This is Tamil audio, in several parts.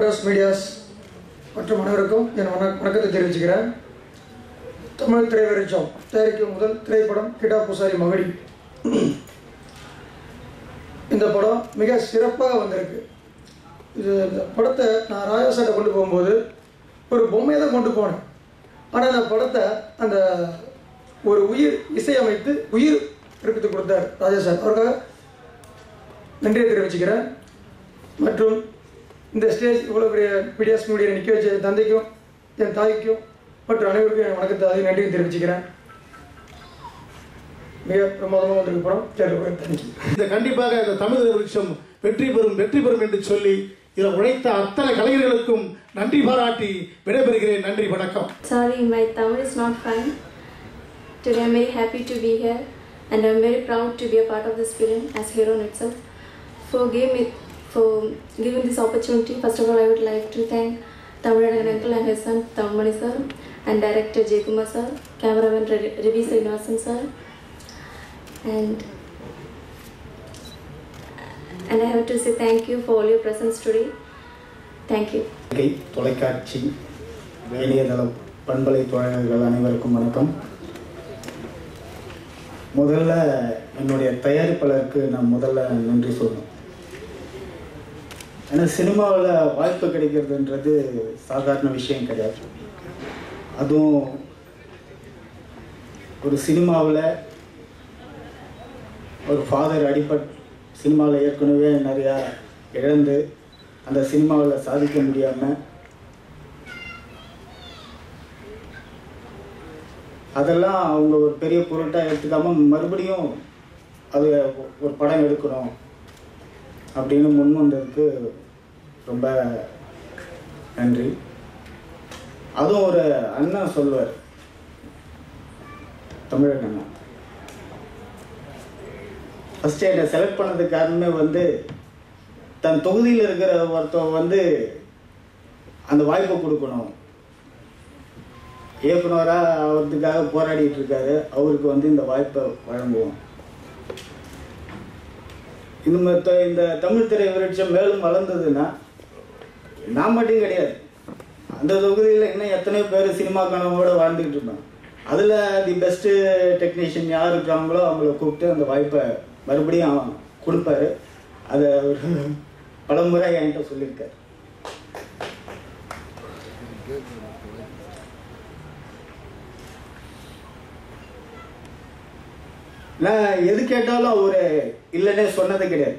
ரிப்போர்ட்டர்ஸ் மீடியாஸ் மற்றும் அனைவருக்கும் என் வண வணக்கத்தை தெரிவிச்சுக்கிறேன் தமிழ் திரைவரிச்சம் தயாரிக்கும் முதல் திரைப்படம் கிடா பூசாரி மகடி இந்த படம் மிக சிறப்பாக வந்திருக்கு இது இந்த படத்தை நான் ராஜாசாட்டை கொண்டு போகும்போது ஒரு பொம்மையை தான் கொண்டு போனேன் ஆனால் அந்த படத்தை அந்த ஒரு உயிர் இசையமைத்து உயிர் பிறப்பித்து கொடுத்தார் ராஜா சார் அவருக்காக நன்றியை தெரிவிச்சுக்கிறேன் மற்றும் இந்த ஸ்டேஜ் இவ்வளோ பெரிய பிடிஎஸ் மீடியா நிற்க வச்ச என் தந்தைக்கும் என் தாய்க்கும் மற்றும் அனைவருக்கும் என் வணக்கத்தை அதிக நன்றியை தெரிவிச்சுக்கிறேன் மிக பிரமாதமாக வந்திருக்க படம் தேர்வு தேங்க்யூ இந்த கண்டிப்பாக இந்த தமிழ் விருட்சம் வெற்றி பெறும் வெற்றி பெறும் என்று சொல்லி இதில் உழைத்த அத்தனை கலைஞர்களுக்கும் நன்றி பாராட்டி விடைபெறுகிறேன் நன்றி வணக்கம் Sorry, my Tamil is not fine. Today I'm very happy to be here and I'm very proud to be a part of this film as hero itself. For giving me, for giving this opportunity, first of all I would like to thank Tamil uncle and his son Tamani sir and director J. Kumar sir, cameraman Ravi Ravi Srinivasan sir and and I have to say thank you for all your presence today. Thank you. கை தொலைக்காட்சி இணையதளம் பண்பலை தோழர்கள் அனைவருக்கும் வணக்கம் முதல்ல என்னுடைய தயாரிப்பாளருக்கு நான் முதல்ல நன்றி சொல்லணும் ஏன்னா சினிமாவில் வாய்ப்பு கிடைக்கிறதுன்றது சாதாரண விஷயம் கிடையாது அதுவும் ஒரு சினிமாவில் ஒரு ஃபாதர் அடிபட் சினிமாவில் ஏற்கனவே நிறையா இழந்து அந்த சினிமாவில் சாதிக்க முடியாமல் அதெல்லாம் அவங்க ஒரு பெரிய பொருட்டாக எடுத்துக்காம மறுபடியும் அது ஒரு படம் எடுக்கணும் அப்படின்னு முன் வந்ததுக்கு ரொம்ப நன்றி அதுவும் ஒரு அண்ணன் சொல்லுவார் தமிழக அண்ணா ஃபஸ்ட்டு என்னை செலக்ட் பண்ணதுக்கு காரணமே வந்து தன் தொகுதியில் இருக்கிற ஒருத்தர் வந்து அந்த வாய்ப்பை கொடுக்கணும் இயக்குனராக அவருக்காக போராடிட்டு இருக்காரு அவருக்கு வந்து இந்த வாய்ப்பை வழங்குவோம் இந்த மாதிரி த- இந்த தமிழ் திரை விருட்சம் மேலும் வளர்ந்ததுன்னா நான் மட்டும் கிடையாது அந்த தொகுதியில் இன்னும் எத்தனையோ பேர் சினிமா கனவோட வாழ்ந்துக்கிட்டு இருப்பாங்க அதில் தி பெஸ்ட்டு டெக்னீஷியன் யார் இருக்காங்களோ அவங்கள கூப்பிட்டு அந்த வாய்ப்பை மறுபடியும் கொடுப்பாரு அதை அவர் பலமுறை என்கிட்ட சொல்லியிருக்காரு நான் எது கேட்டாலும் அவர் இல்லைன்னே சொன்னது கிடையாது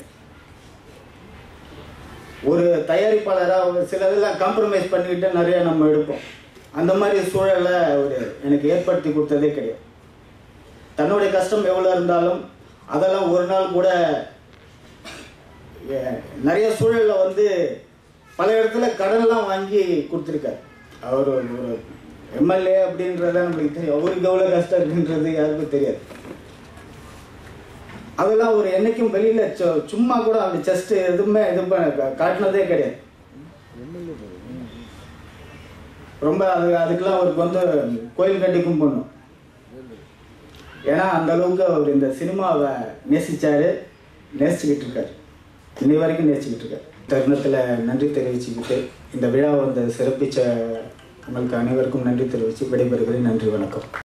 ஒரு தயாரிப்பாளராக ஒரு சிலதெல்லாம் காம்ப்ரமைஸ் பண்ணிக்கிட்டு நிறைய நம்ம எடுப்போம் அந்த மாதிரி சூழலை அவர் எனக்கு ஏற்படுத்தி கொடுத்ததே கிடையாது தன்னுடைய கஷ்டம் எவ்வளோ இருந்தாலும் அதெல்லாம் ஒரு நாள் கூட ஏ- நிறைய சூழல்ல வந்து பல இடத்துல கடன்லாம் வாங்கி கொடுத்துருக்காரு அவர் ஒரு எம்எல்ஏ அப்படின்றத நம்மளுக்கு தெரியும் அவருக்கு எவ்வளோ கஷ்டம் இருக்குன்றது யாருக்கும் தெரியாது அதெல்லாம் ஒரு என்னைக்கும் வெளியில சு- சும்மா கூட அந்த செஸ்ட் எதுவுமே இது பண்ண- கா- காட்டினதே கிடையாது ரொம்ப அது அதுக்கெல்லாம் அவருக்கு வந்து கோயில் கட்டி கும்பிடணும் ஏன்னா அந்த அளவுக்கு அவர் இந்த சினிமாவை நேசிச்சாரு நேசிச்சுக்கிட்டு இருக்காரு இன்னை வரைக்கும் நேசிச்சுக்கிட்டு இருக்காரு தருணத்தில் நன்றி தெரிவிச்சுக்கிட்டு இந்த விழாவை வந்து சிறப்பிச்ச உங்களுக்கு அனைவருக்கும் நன்றி தெரிவித்து விடைபெறுகிறேன் நன்றி வணக்கம்